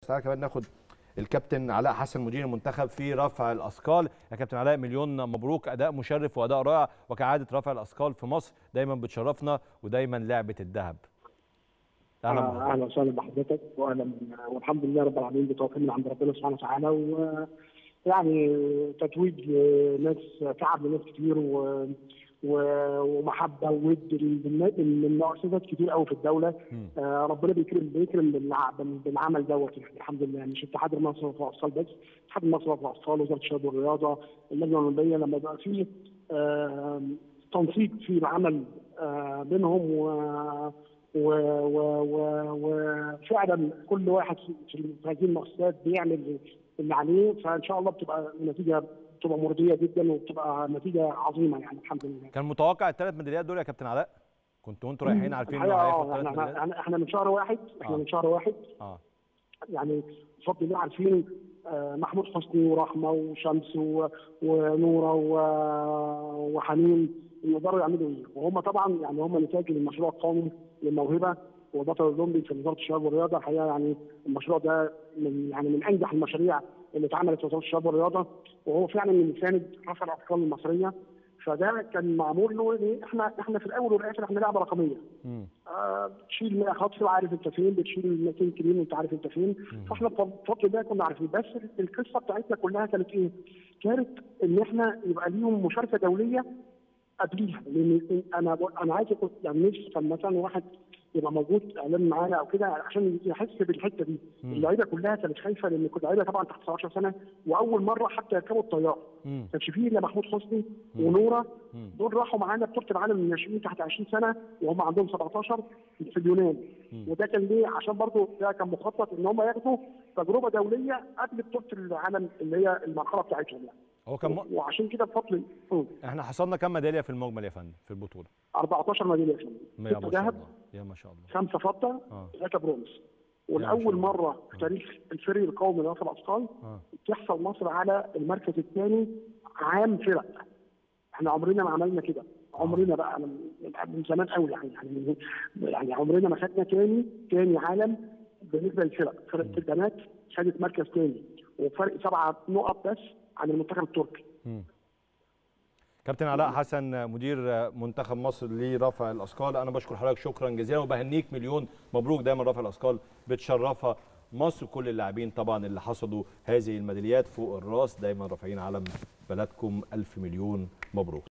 تعالى كمان ناخد الكابتن علاء حسن مدير المنتخب في رفع الاثقال يا كابتن علاء مليون مبروك اداء مشرف واداء رائع وكعاده رفع الاثقال في مصر دايما بتشرفنا ودايما لعبه الذهب اهلا آه، بحضرتك. اهلا وسهلا بحضرتك واهلا والحمد لله رب العالمين بتوفيق من عند ربنا سبحانه وتعالى و يعني تتويج لناس تعب لناس كتير و و- ومحبه وود للنا- للمؤسسات كتير قوي في الدوله مم. آه ربنا بيكرم بيكرم بالع- بال- بالعمل دوت يعني الحمد لله مش اتحاد مصر للاطفال بس اتحاد مصر للاطفال وزاره الشباب والرياضه اللجنه الاولمبيه لما يبقى في آه تنسيق في العمل آه بينهم و و- و- و- وفعلا كل واحد في في هذه المؤسسات بيعمل اللي عليه فان شاء الله بتبقى النتيجه بتبقى مرضيه جدا وبتبقى نتيجه عظيمه يعني الحمد لله. كان متوقع الثلاث ميداليات دول يا كابتن علاء كنتوا وانتوا رايحين عارفين انه الحقيقة هياخد آه، ثلاث احنا ميداليات احنا احنا من شهر واحد احنا آه. من شهر واحد اه يعني بفضل الله عارفين آه، محمود حسني ورحمه وشمس و- ونوره و- وحنين يقدروا يعملوا ايه وهم طبعا يعني هم نتاج المشروع القومي للموهبه وبطل الاولمبي في وزاره الشباب والرياضه الحقيقه يعني المشروع ده من يعني من انجح المشاريع اللي اتعملت في وزاره الشباب والرياضه وهو فعلا من بيساند رفع الاطفال المصريه فده كان معمول له إيه؟ احنا احنا في الاول والاخر احنا لعبه رقميه مم. آه، بتشيل 100 خطف وعارف انت فين بتشيل 200 كيلو وانت عارف انت فين فاحنا بفضل الله كنا عارفين بس القصه بتاعتنا كلها كانت ايه؟ كانت ان احنا يبقى ليهم مشاركه دوليه قبليها لان انا انا عايز أكون- يعني نفسي كان مثلا واحد يبقى موجود اعلام معانا او كده عشان يحس بالحته دي مم. اللعيبه كلها كانت خايفه لان كنت لعيبه طبعا تحت 19 سنه واول مره حتى يركبوا الطياره مم. ما كانش فيه الا محمود حسني مم. ونوره مم. دول راحوا معانا بطوله العالم للناشئين تحت 20 سنه وهم عندهم 17 في اليونان مم. وده كان ليه عشان برضو ده كان مخطط ان هم ياخدوا تجربه دوليه قبل بطوله العالم اللي هي المرحله بتاعتهم يعني هو كان م... وعشان كده بفضل مم. احنا حصلنا كام ميداليه في المجمل يا فندم في البطوله 14 ميداليه فيه يا ستة ما شاء ذهب الله يا ما شاء الله خمسه فضه اه ثلاثه برونز شاء والاول الله. مره في تاريخ الفريق القومي لرفع الاثقال اه تحصل مصر على المركز الثاني عام فرق احنا عمرنا ما عملنا كده عمرنا بقى من, من زمان قوي يعني يعني من يعني عمرنا ما خدنا تاني تاني عالم بالنسبه للفرق فرقه البنات خدت مركز تاني وفرق سبعه نقط بس عن المنتخب التركي مم. كابتن علاء حسن مدير منتخب مصر لرفع الاثقال انا بشكر حضرتك شكرا جزيلا وبهنيك مليون مبروك دايما رفع الاثقال بتشرفها مصر كل اللاعبين طبعا اللي حصدوا هذه الميداليات فوق الراس دايما رافعين علم بلدكم الف مليون مبروك